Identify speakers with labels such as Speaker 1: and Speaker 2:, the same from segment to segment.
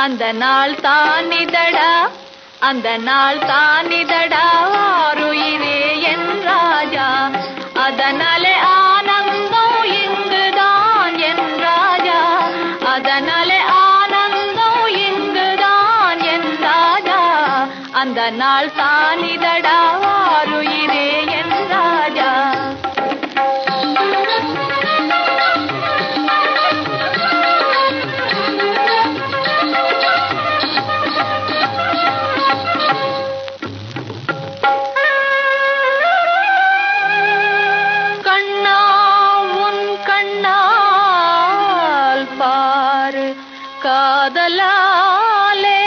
Speaker 1: அந்த நாள் தானிதடா அந்த நாள் தானிதடா ஆருயிரே என் ராஜா அதனாலே ஆனந்தம் இங்குதான் என் ராஜா அதனாலே ஆனந்தம் இங்குதான் என் ராஜா அந்த நாள் தானிதடா ஆருயிரே என் ராஜா கண்ணா உன் கண்ணால் பாரு காதலாலே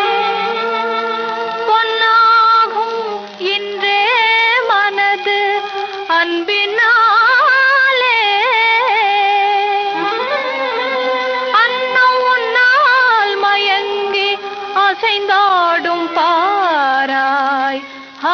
Speaker 1: பொன்னாகும் இன்றே மனது அன்பினாலே அன்னம் உன்னால் மயங்கி அசைந்தாடும் பாராய் ஆ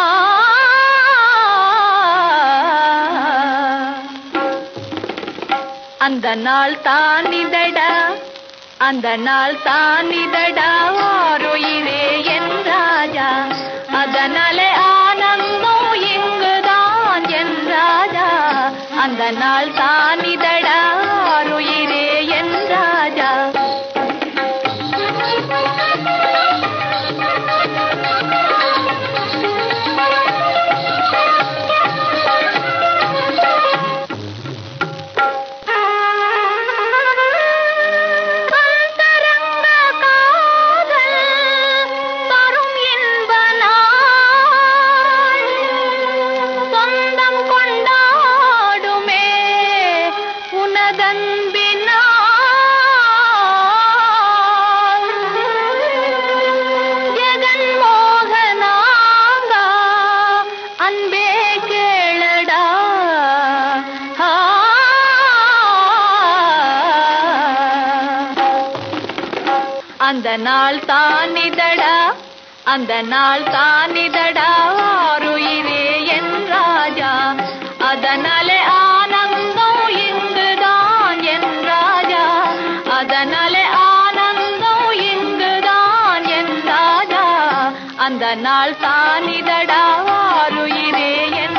Speaker 1: அந்த நாள் தானிதடா அந்த நாள் தானிதடா ஆருயிரே என் ராஜா அதனாலே ஆனந்தம் இங்குதான் என் ராஜா அந்த நாள் தானிதடா ஆருயிரே என் ராஜா அந்தரங்க காதல் தரும் இன்ப நாள் சொந்தம் கொண்டாடுமே உனதன்பினால் ஜெகன்மோகனாங்கா அன்பே கேளடா ஆ அந்த நாள் தானிதடா அந்த நாள் தானிதடா ஆருயிரே என் ராஜா அதனாலே ஆனந்தம் இங்குதான் என் ராஜா அதனாலே ஆனந்தம் இங்குதான் என் ராஜா அந்த நாள் தானிதடா ஆருயிரே என்